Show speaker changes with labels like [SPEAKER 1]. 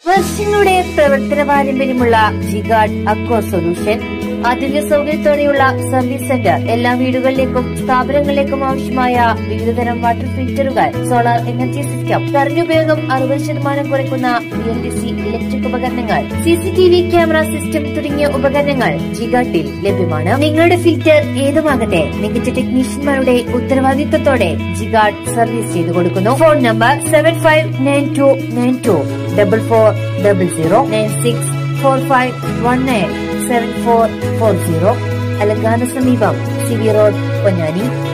[SPEAKER 1] വർഷങ്ങളുടെ പ്രവർത്തന പാരമ്പര്യമുള്ള ജിഗാർഡ് അക്വ സൊല്യൂഷൻ ആധുനിക സൗകര്യത്തോടെയുള്ള സർവീസ് സെന്റർ എല്ലാ വീടുകളിലേക്കും സ്ഥാപനങ്ങളിലേക്കും ആവശ്യമായ വിവിധതരം വാട്ടർ ഫിൽറ്ററുകൾ സോളാർ എനർജി സിസ്റ്റം കറന്റ് ഉപയോഗം അറുപത് ശതമാനം കുറയ്ക്കുന്ന B L D C electric ഉപകരണങ്ങൾ C C T V camera system തുടങ്ങിയ ഉപകരണങ്ങൾ ജിഗാട്ടിൽ ലഭ്യമാണ് നിങ്ങളുടെ ഫിൽറ്റർ ഏതുമാകട്ടെ മികച്ച ടെക്നീഷ്യന്മാരുടെ ഉത്തരവാദിത്തത്തോടെ ജിഗാർഡ് സർവീസ് ചെയ്തു കൊടുക്കുന്നു phone number seven five nine two nine two double four double zero nine six four five one nine seven four four zero അലങ്കാന സമീപം സി വി റോഡ് പൊന്നാനി